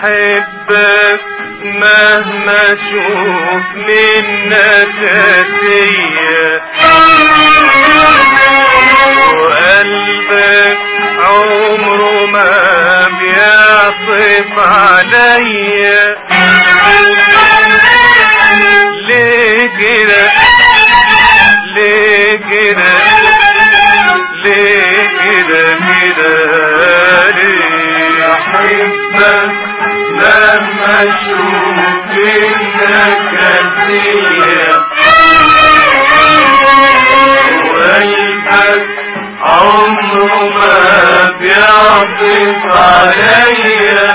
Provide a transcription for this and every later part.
بحبك مهما اشوف منك هدية وقلبك عمره ما بيعطف عليا ليه كده ليه كده ليه كده كده ليه احبك لما اشوف انك هدية وقلبك عمره ما بيعطف عليا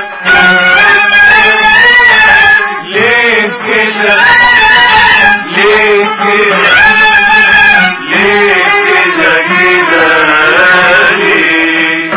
ليه كده ليه كده ليه كده كده ليه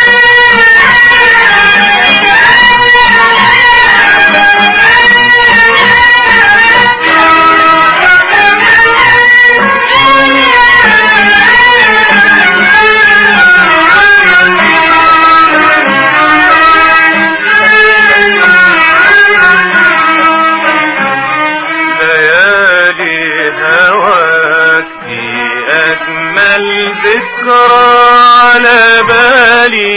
ليالي هواك في أجمل ذكرى على بالي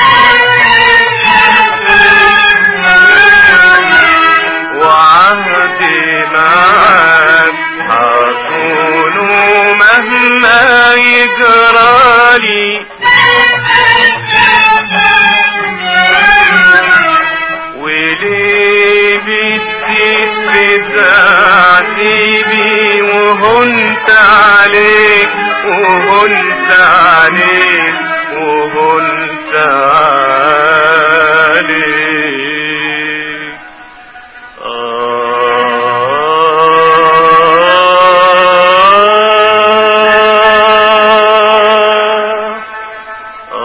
وعهدي معاك حصون مهما يجرالي وليه بتزيد بتعذيبي وهنت عليك وهنت عليك وهنت عليك آه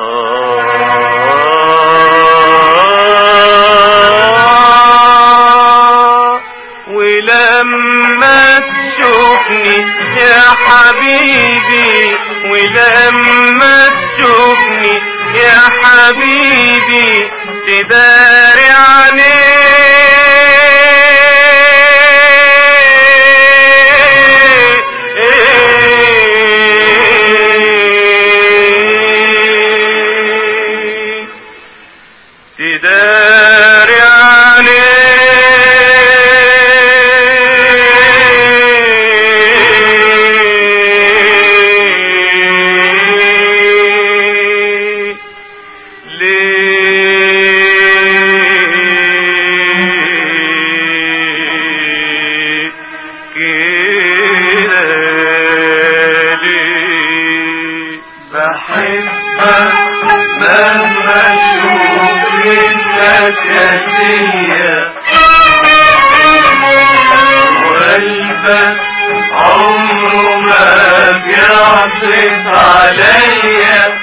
ولما تشوفني يا حبيبي ولما تشوفني يا حبيبي تداري عليه تداري عليه ليه كده ليه بحبك لما اشوف انك هدية وقلبك عمره ما بيعطف عليا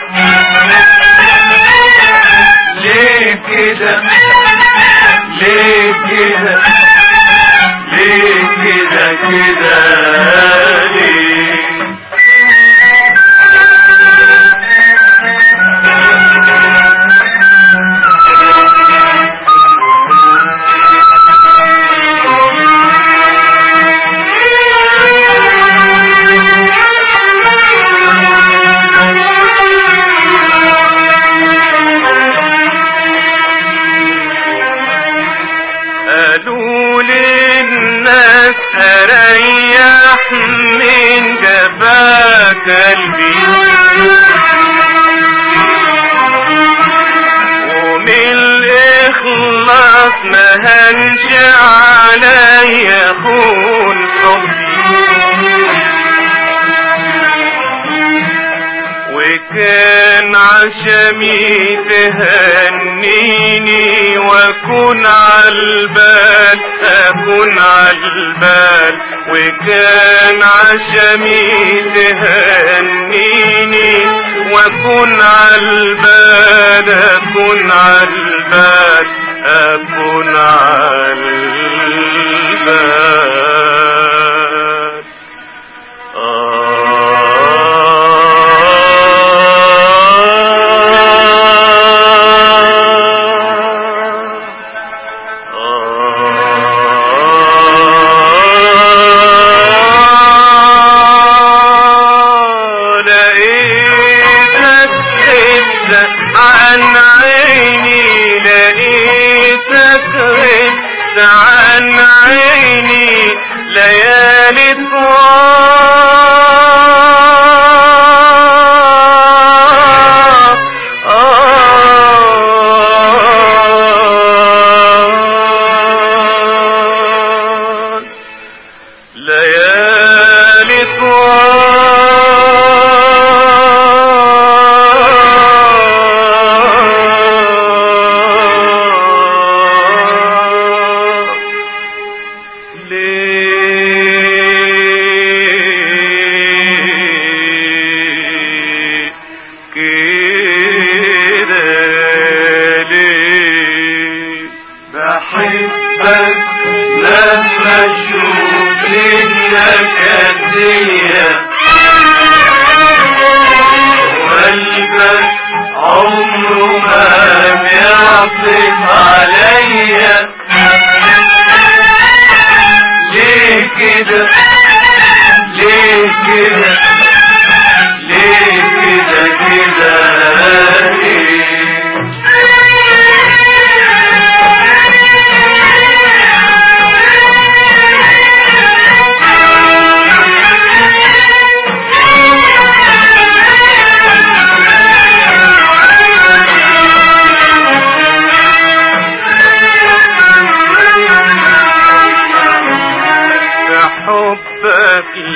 ليه كده ليه كده ليه كده كده ليه قالوا للناس اريح من جفاك قلبي ومن الاخلاص ما هنش عليا خون حبي وكان عشمي تهنيني واكون عالبال اكون عالبال وكان عشمي تهنيني واكون عالبال اكون عالبال اكون عالبال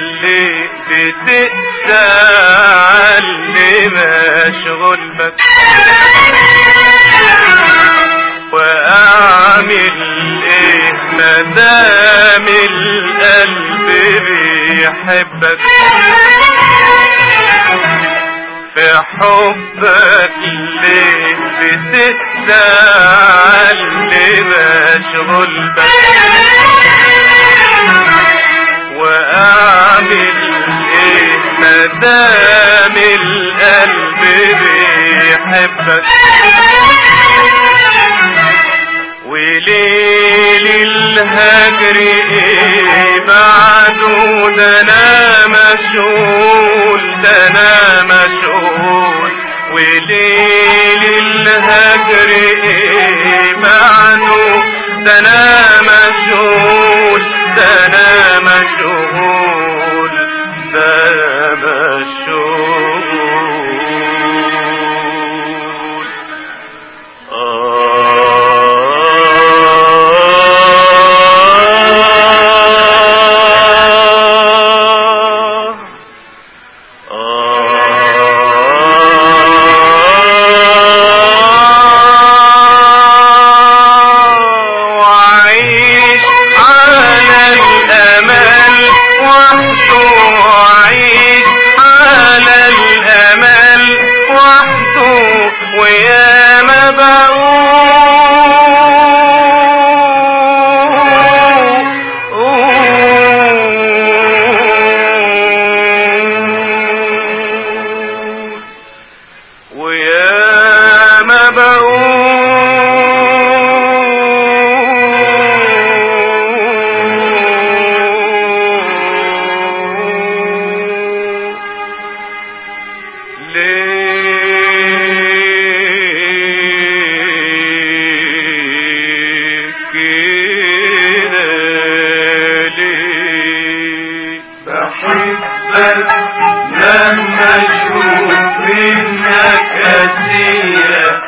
ليه بتقسى علي مشغول بك واعمل ايه مدام القلب بيحبك في حبك ليه بتقسى علي مشغول بك واعمل ايه مدام القلب بيحبك وليل الهجر ايه بعده ده انا مشغول ده انا مشغول وليل الهجر ايه بعده ده انا مشغول ده انا مشغول ده أنا مشغول وعيش على الأمل وحده وعيش على الأمل وحده ويا ما بقول ويا ما بقول ليه كده ليه بحبك لما اشوف منك اسيرة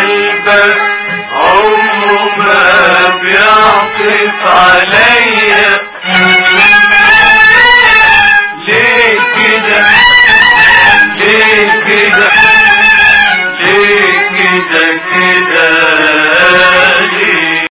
وقلبك عمره ما بيعطف عليا